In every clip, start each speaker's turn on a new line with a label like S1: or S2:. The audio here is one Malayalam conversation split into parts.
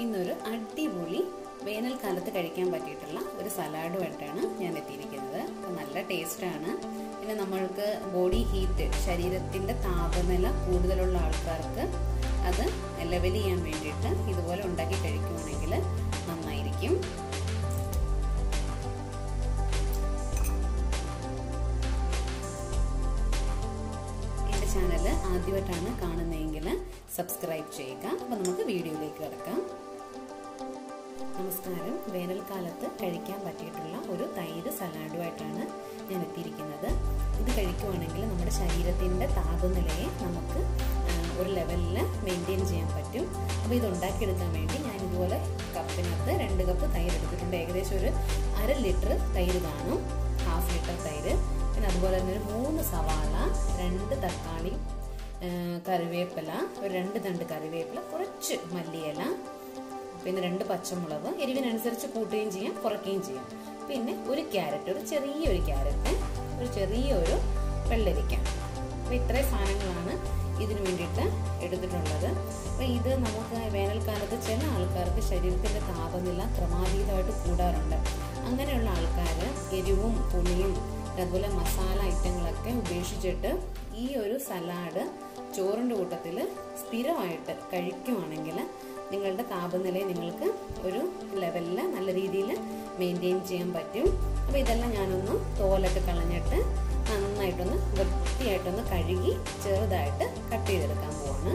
S1: ഇന്നൊരു അടിപൊളി വേനൽക്കാലത്ത് കഴിക്കാൻ പറ്റിയിട്ടുള്ള ഒരു സലാഡുമായിട്ടാണ് ഞാൻ എത്തിയിരിക്കുന്നത് അപ്പോൾ നല്ല ടേസ്റ്റാണ് പിന്നെ നമ്മൾക്ക് ബോഡി ഹീറ്റ് ശരീരത്തിൻ്റെ താപനില കൂടുതലുള്ള ആൾക്കാർക്ക് അത് ലെവൽ ചെയ്യാൻ വേണ്ടിയിട്ട് ഇതുപോലെ ഉണ്ടാക്കി കഴിക്കുവാണെങ്കിൽ നന്നായിരിക്കും എൻ്റെ ചാനൽ ആദ്യമായിട്ടാണ് കാണുന്നതെങ്കിൽ സബ്സ്ക്രൈബ് ചെയ്യുക അപ്പോൾ നമുക്ക് വീഡിയോയിലേക്ക് കിടക്കാം നമസ്കാരം വേനൽക്കാലത്ത് കഴിക്കാൻ പറ്റിയിട്ടുള്ള ഒരു തൈര് സലാഡുമായിട്ടാണ് ഞാൻ എത്തിയിരിക്കുന്നത് ഇത് കഴിക്കുവാണെങ്കിൽ നമ്മുടെ ശരീരത്തിൻ്റെ താപനിലയെ നമുക്ക് ഒരു ലെവലിൽ മെയിൻറ്റെയിൻ ചെയ്യാൻ പറ്റും അപ്പോൾ ഇത് ഉണ്ടാക്കിയെടുക്കാൻ വേണ്ടി ഞാൻ ഇതുപോലെ കപ്പിനകത്ത് രണ്ട് കപ്പ് തൈര് എടുത്തിട്ടുണ്ട് ഏകദേശം ഒരു അര ലിറ്റർ തൈര് കാണും ഹാഫ് ലിറ്റർ തൈര് പിന്നെ അതുപോലെ തന്നെ ഒരു മൂന്ന് സവാള രണ്ട് തക്കാളി കറിവേപ്പില ഒരു രണ്ട് തണ്ട് കറിവേപ്പില കുറച്ച് മല്ലിയില പിന്നെ രണ്ട് പച്ചമുളക് എരിവിനനുസരിച്ച് കൂട്ടുകയും ചെയ്യാം കുറയ്ക്കുകയും ചെയ്യാം പിന്നെ ഒരു ക്യാരറ്റ് ഒരു ചെറിയൊരു ക്യാരറ്റ് ഒരു ചെറിയൊരു വെള്ളരിക്ക അപ്പോൾ ഇത്രയും സാധനങ്ങളാണ് ഇതിന് വേണ്ടിയിട്ട് എടുത്തിട്ടുള്ളത് അപ്പോൾ ഇത് നമുക്ക് വേനൽക്കാലത്ത് ചില ആൾക്കാർക്ക് ശരീരത്തിൻ്റെ താപനില ക്രമാതീതമായിട്ട് കൂടാറുണ്ട് അങ്ങനെയുള്ള ആൾക്കാർ എരിവും പുളിയും അതുപോലെ മസാല ഐറ്റങ്ങളൊക്കെ ഉപേക്ഷിച്ചിട്ട് ഈ ഒരു സലാഡ് ചോറിൻ്റെ കൂട്ടത്തിൽ സ്ഥിരമായിട്ട് കഴിക്കുവാണെങ്കിൽ നിങ്ങളുടെ താപനിലയെ നിങ്ങൾക്ക് ഒരു ലെവലിൽ നല്ല രീതിയിൽ മെയിൻറ്റെയിൻ ചെയ്യാൻ പറ്റും അപ്പോൾ ഇതെല്ലാം ഞാനൊന്ന് തോലൊക്കെ കളഞ്ഞിട്ട് നന്നായിട്ടൊന്ന് വൃത്തിയായിട്ടൊന്ന് കഴുകി ചെറുതായിട്ട് കട്ട് ചെയ്തെടുക്കാൻ പോവാണ്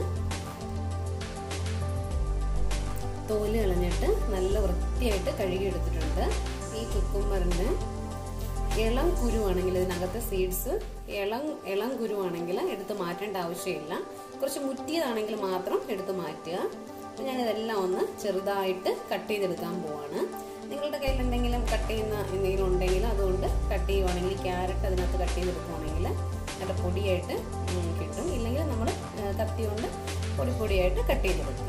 S1: തോല് കളഞ്ഞിട്ട് നല്ല വൃത്തിയായിട്ട് കഴുകി എടുത്തിട്ടുണ്ട് ഈ കുക്കുമ്പറിന് ഇളം കുരുവാണെങ്കിൽ ഇതിനകത്ത് സീഡ്സ് ഇളം ഇളം കുരുവാണെങ്കിൽ എടുത്ത് മാറ്റേണ്ട ആവശ്യമില്ല കുറച്ച് മുറ്റിയതാണെങ്കിൽ മാത്രം എടുത്ത് മാറ്റുക ഞാനിതെല്ലാം ഒന്ന് ചെറുതായിട്ട് കട്ട് ചെയ്തെടുക്കാൻ പോവാണ് നിങ്ങളുടെ കയ്യിൽ എന്തെങ്കിലും കട്ട് ചെയ്യുന്ന എന്തെങ്കിലും ഉണ്ടെങ്കിൽ അതുകൊണ്ട് കട്ട് ചെയ്യുവാണെങ്കിൽ ക്യാരറ്റ് അതിനകത്ത് കട്ട് ചെയ്തെടുക്കുവാണെങ്കിൽ നല്ല പൊടിയായിട്ട് കിട്ടും ഇല്ലെങ്കിൽ നമ്മൾ കത്തി കൊണ്ട് പൊടി പൊടിയായിട്ട് കട്ട് ചെയ്തെടുക്കുക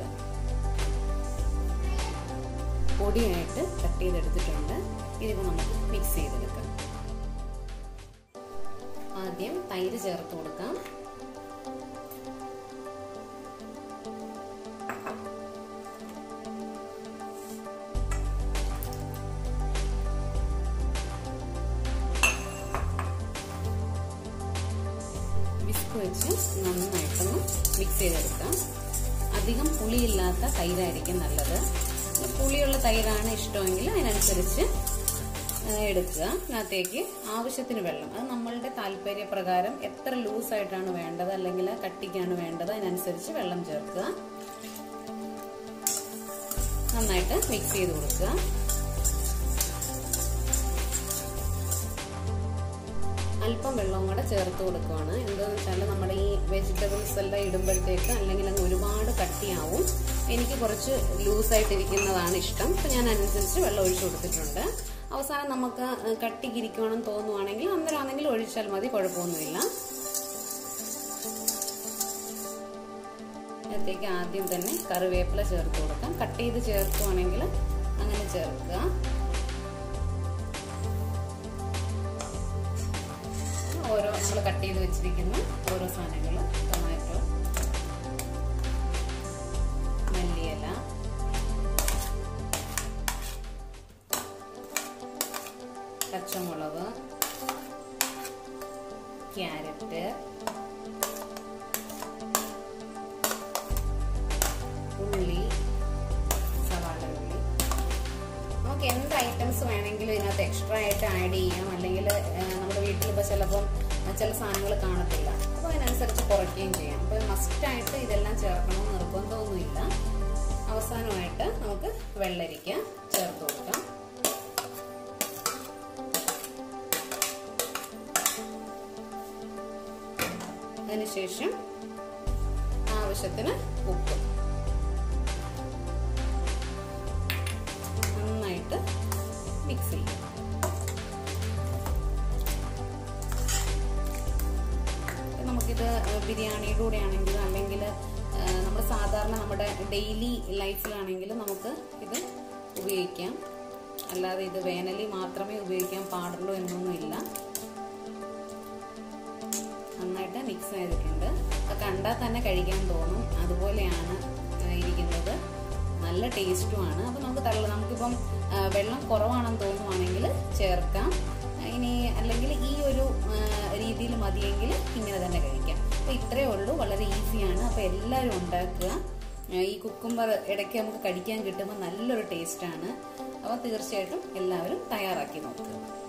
S1: പൊടിയായിട്ട് കട്ട് ചെയ്തെടുത്തിട്ടുണ്ട് ഇതിപ്പോൾ നമുക്ക് മിക്സ് ചെയ്തെടുക്കാം ആദ്യം തൈര് ചേർത്ത് കൊടുക്കാം വിസ്ക് വെച്ച് നന്നായിട്ടൊന്ന് മിക്സ് ചെയ്തെടുക്കാം അധികം പുളിയില്ലാത്ത തൈരായിരിക്കും നല്ലത് പുളിയുള്ള തൈരാണ് ഇഷ്ടമെങ്കിൽ അതിനനുസരിച്ച് എടുക്കുക അതിനകത്തേക്ക് ആവശ്യത്തിന് വെള്ളം അത് നമ്മളുടെ താല്പര്യപ്രകാരം എത്ര ലൂസായിട്ടാണ് വേണ്ടത് അല്ലെങ്കിൽ കട്ടിക്കാണ് വേണ്ടത് അതിനനുസരിച്ച് വെള്ളം ചേർക്കുക നന്നായിട്ട് മിക്സ് ചെയ്ത് കൊടുക്കുക അല്പം വെള്ളവും കൂടെ ചേർത്ത് കൊടുക്കുകയാണ് എന്താണെന്ന് വെച്ചാൽ നമ്മുടെ ഈ വെജിറ്റബിൾസ് എല്ലാം ഇടുമ്പോഴത്തേക്ക് അല്ലെങ്കിൽ അങ്ങ് ഒരുപാട് കട്ടിയാവും എനിക്ക് കുറച്ച് ലൂസായിട്ടിരിക്കുന്നതാണ് ഇഷ്ടം അപ്പം ഞാൻ അനുസരിച്ച് വെള്ളം ഒഴിച്ചു കൊടുത്തിട്ടുണ്ട് അവസാനം നമുക്ക് കട്ടിക്കിരിക്കണമെന്ന് തോന്നുവാണെങ്കിൽ അന്നേരം ആണെങ്കിൽ ഒഴിച്ചാൽ മതി കുഴപ്പമൊന്നുമില്ല അതിലേക്ക് ആദ്യം തന്നെ കറിവേപ്പില ചേർത്ത് കൊടുക്കാം കട്ട് ചെയ്ത് ചേർക്കുവാണെങ്കിൽ അങ്ങനെ ചേർക്കുക ഓരോ നമ്മൾ കട്ട് ചെയ്ത് വെച്ചിരിക്കുന്ന ഓരോ സാധനങ്ങൾ ടൊമാറ്റോ മല്ലിയില പച്ചമുളക് ക്യാരറ്റ് ഉള്ളി സവാള ഉള്ളി നമുക്ക് എന്ത് ഐറ്റംസ് വേണമെങ്കിലും ഇതിനകത്ത് എക്സ്ട്രാ ആയിട്ട് ആഡ് ചെയ്യാം അല്ലെങ്കിൽ നമ്മുടെ വീട്ടിൽ ഇപ്പോൾ ചിലപ്പം ചില സാധനങ്ങൾ കാണത്തില്ല അപ്പോൾ അതിനനുസരിച്ച് കുറയ്ക്കുകയും ചെയ്യാം അപ്പോൾ മസ്റ്റായിട്ട് ഇതെല്ലാം ചേർക്കണമെന്ന് നിർബന്ധമൊന്നുമില്ല അവസാനമായിട്ട് നമുക്ക് വെള്ളരിക്ക ചേർത്ത് കൊടുക്കാം അതിനുശേഷം ആവശ്യത്തിന് ഉപ്പ് നന്നായിട്ട് മിക്സ് ചെയ്യും നമുക്കിത് ബിരിയാണിയുടെ കൂടെ ആണെങ്കിലും അല്ലെങ്കിൽ നമ്മൾ സാധാരണ നമ്മുടെ ഡെയിലി ലൈഫിലാണെങ്കിൽ നമുക്ക് ഇത് ഉപയോഗിക്കാം അല്ലാതെ ഇത് വേനലിൽ മാത്രമേ ഉപയോഗിക്കാൻ പാടുള്ളൂ എന്നൊന്നുമില്ല നന്നായിട്ട് മിക്സ് ചെയ്തിട്ടുണ്ട് അത് കണ്ടാൽ തന്നെ കഴിക്കാൻ തോന്നും അതുപോലെയാണ് ഇരിക്കുന്നത് നല്ല നല്ല ടേസ്റ്റുമാണ് അപ്പോൾ നമുക്ക് തള്ള നമുക്കിപ്പം ആ, വെള്ളം കുറവാണെന്ന് തോന്നുവാണെങ്കിൽ ചേർക്കാം ഇനി അല്ലെങ്കിൽ ഈ ഒരു രീതിയിൽ മതിയെങ്കിൽ ഇങ്ങനെ തന്നെ കഴിക്കാം അപ്പോൾ ഇത്രയേ ഉള്ളൂ വളരെ ഈസിയാണ് അപ്പോൾ എല്ലാവരും ഉണ്ടാക്കുക ആ, ഈ കുക്കുംബർ ഇടയ്ക്ക് നമുക്ക് കഴിക്കാൻ കിട്ടുമ്പോൾ നല്ലൊരു ടേസ്റ്റാണ് അപ്പോൾ തീർച്ചയായിട്ടും എല്ലാവരും തയ്യാറാക്കി നോക്കുക